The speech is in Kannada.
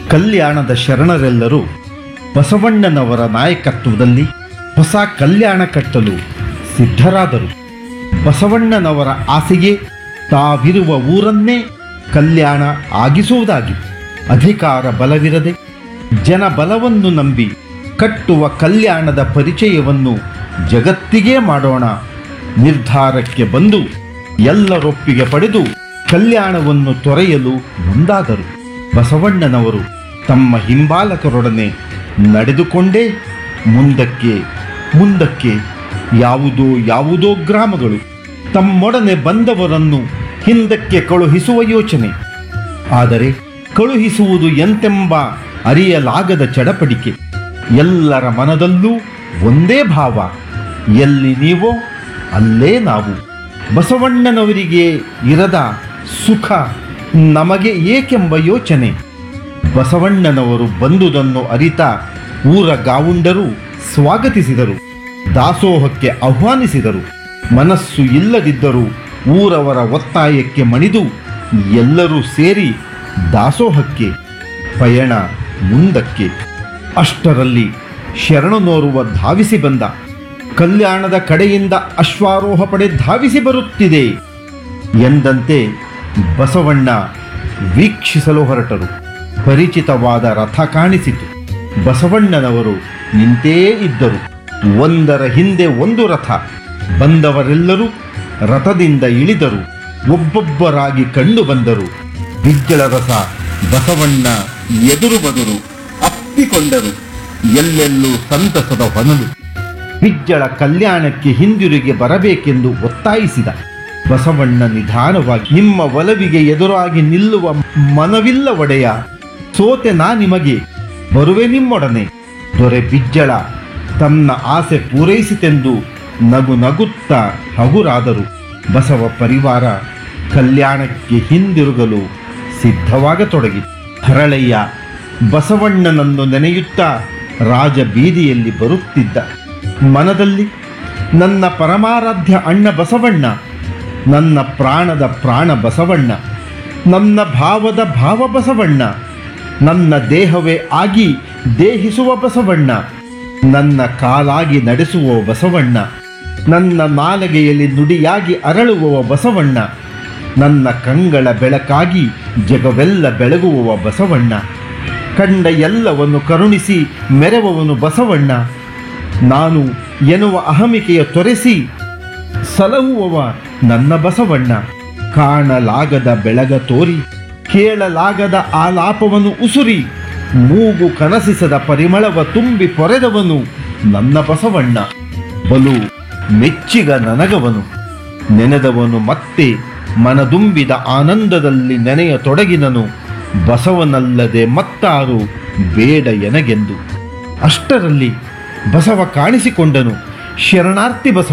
ಕಲ್ಯಾಣದ ಶರಣರೆಲ್ಲರೂ ಬಸವಣ್ಣನವರ ನಾಯಕತ್ವದಲ್ಲಿ ಹೊಸ ಕಲ್ಯಾಣ ಕಟ್ಟಲು ಸಿದ್ಧರಾದರು ಬಸವಣ್ಣನವರ ಆಸೆಗೆ ತಾವಿರುವ ಊರನ್ನೇ ಕಲ್ಯಾಣ ಆಗಿಸುವುದಾಗಿ ಅಧಿಕಾರ ಬಲವಿರದೆ ಜನ ಬಲವನ್ನು ನಂಬಿ ಕಟ್ಟುವ ಕಲ್ಯಾಣದ ಪರಿಚಯವನ್ನು ಜಗತ್ತಿಗೇ ಮಾಡೋಣ ನಿರ್ಧಾರಕ್ಕೆ ಬಂದು ಎಲ್ಲರೊಪ್ಪಿಗೆ ಪಡೆದು ಕಲ್ಯಾಣವನ್ನು ತೊರೆಯಲು ಮುಂದಾದರು ಬಸವಣ್ಣನವರು ತಮ್ಮ ಹಿಂಬಾಲಕರೊಡನೆ ನಡೆದುಕೊಂಡೇ ಮುಂದಕ್ಕೆ ಮುಂದಕ್ಕೆ ಯಾವುದೋ ಯಾವುದೋ ಗ್ರಾಮಗಳು ತಮ್ಮೊಡನೆ ಬಂದವರನ್ನು ಹಿಂದಕ್ಕೆ ಕಳುಹಿಸುವ ಯೋಚನೆ ಆದರೆ ಕಳುಹಿಸುವುದು ಎಂತೆಂಬ ಅರಿಯಲಾಗದ ಚಡಪಡಿಕೆ ಎಲ್ಲರ ಮನದಲ್ಲೂ ಒಂದೇ ಭಾವ ಎಲ್ಲಿ ನೀವೋ ಅಲ್ಲೇ ನಾವು ಬಸವಣ್ಣನವರಿಗೆ ಇರದ ಸುಖ ನಮಗೆ ಏಕೆಂಬ ಯೋಚನೆ ಬಸವಣ್ಣನವರು ಬಂದುದನ್ನು ಅರಿತ ಊರ ಗಾವುಂಡರು ಸ್ವಾಗತಿಸಿದರು ದಾಸೋಹಕ್ಕೆ ಆಹ್ವಾನಿಸಿದರು ಮನಸ್ಸು ಇಲ್ಲದಿದ್ದರೂ ಊರವರ ಒತ್ತಾಯಕ್ಕೆ ಮಣಿದು ಎಲ್ಲರೂ ಸೇರಿ ದಾಸೋಹಕ್ಕೆ ಪಯಣ ಮುಂದಕ್ಕೆ ಅಷ್ಟರಲ್ಲಿ ಶರಣನೋರುವ ಧಾವಿಸಿ ಬಂದ ಕಲ್ಯಾಣದ ಕಡೆಯಿಂದ ಅಶ್ವಾರೋಹ ಪಡೆ ಧಾವಿಸಿ ಬರುತ್ತಿದೆ ಎಂದಂತೆ ಬಸವಣ್ಣ ವೀಕ್ಷಿಸಲು ಹೊರಟರು ಪರಿಚಿತವಾದ ರಥ ಕಾಣಿಸಿತು ಬಸವಣ್ಣನವರು ನಿಂತೇ ಇದ್ದರು ಒಂದರ ಹಿಂದೆ ಒಂದು ರಥ ಬಂದವರೆಲ್ಲರೂ ರಥದಿಂದ ಇಳಿದರು ಒಬ್ಬೊಬ್ಬರಾಗಿ ಕಂಡು ಬಂದರು ಬಿಜ್ಜಳ ರಸ ಬಸವಣ್ಣ ಎದುರು ಬದುರು ಅಪ್ಪಿಕೊಂಡರು ಎಲ್ಲೆಲ್ಲೂ ಸಂತಸದ ಹೊನಲು ಬಿಜ್ಜಳ ಕಲ್ಯಾಣಕ್ಕೆ ಹಿಂದಿರುಗಿ ಬರಬೇಕೆಂದು ಒತ್ತಾಯಿಸಿದ ಬಸವಣ್ಣ ನಿಧಾನವಾಗಿ ನಿಮ್ಮ ಒಲವಿಗೆ ಎದುರಾಗಿ ನಿಲ್ಲುವ ಮನವಿಲ್ಲ ಒಡೆಯ ಸೋತೆ ನಾ ನಿಮಗೆ ಬರುವೆ ನಿಮ್ಮೊಡನೆ ದೊರೆ ಬಿಜ್ಜಳ ತನ್ನ ಆಸೆ ಪೂರೈಸಿತೆಂದು ನಗು ನಗುತ್ತಾ ಹಗುರಾದರು ಬಸವ ಪರಿವಾರ ಕಲ್ಯಾಣಕ್ಕೆ ಹಿಂದಿರುಗಲು ಸಿದ್ಧವಾಗತೊಡಗಿ ಹರಳಯ್ಯ ಬಸವಣ್ಣನನ್ನು ನೆನೆಯುತ್ತಾ ರಾಜ ಬೀದಿಯಲ್ಲಿ ಬರುತ್ತಿದ್ದ ಮನದಲ್ಲಿ ನನ್ನ ಪರಮಾರಾಧ್ಯ ಅಣ್ಣ ಬಸವಣ್ಣ ನನ್ನ ಪ್ರಾಣದ ಪ್ರಾಣ ಬಸವಣ್ಣ ನನ್ನ ಭಾವದ ಭಾವ ಬಸವಣ್ಣ ನನ್ನ ದೇಹವೇ ಆಗಿ ದೇಹಿಸುವ ಬಸವಣ್ಣ ನನ್ನ ಕಾಲಾಗಿ ನಡೆಸುವ ಬಸವಣ್ಣ ನನ್ನ ನಾಲಗೆಯಲ್ಲಿ ನುಡಿಯಾಗಿ ಅರಳುವ ಬಸವಣ್ಣ ನನ್ನ ಕಂಗಳ ಬೆಳಕಾಗಿ ಜಗವೆಲ್ಲ ಬೆಳಗುವ ಬಸವಣ್ಣ ಕಂಡ ಎಲ್ಲವನ್ನು ಕರುಣಿಸಿ ಮೆರವವನು ಬಸವಣ್ಣ ನಾನು ಎನ್ನುವ ಅಹಮಿಕೆಯ ತೊರೆಸಿ ಸಲಹುವವ ನನ್ನ ಬಸವಣ್ಣ ಕಾಣಲಾಗದ ಬೆಳಗ ತೋರಿ ಕೇಳಲಾಗದ ಆಲಾಪವನ್ನು ಉಸುರಿ ಮೂಗು ಕನಸಿಸದ ಪರಿಮಳವ ತುಂಬಿ ಪೊರೆದವನು ನನ್ನ ಬಸವಣ್ಣ ಬಲು ಮೆಚ್ಚಿಗ ನನಗವನು ನೆನೆದವನು ಮತ್ತೆ ಮನದುಂಬಿದ ಆನಂದದಲ್ಲಿ ನೆನೆಯ ತೊಡಗಿನನು ಬಸವನಲ್ಲದೆ ಮತ್ತಾರು ಬೇಡ ಎನಗೆಂದು ಅಷ್ಟರಲ್ಲಿ ಬಸವ ಕಾಣಿಸಿಕೊಂಡನು ಶರಣಾರ್ಥಿ ಬಸವ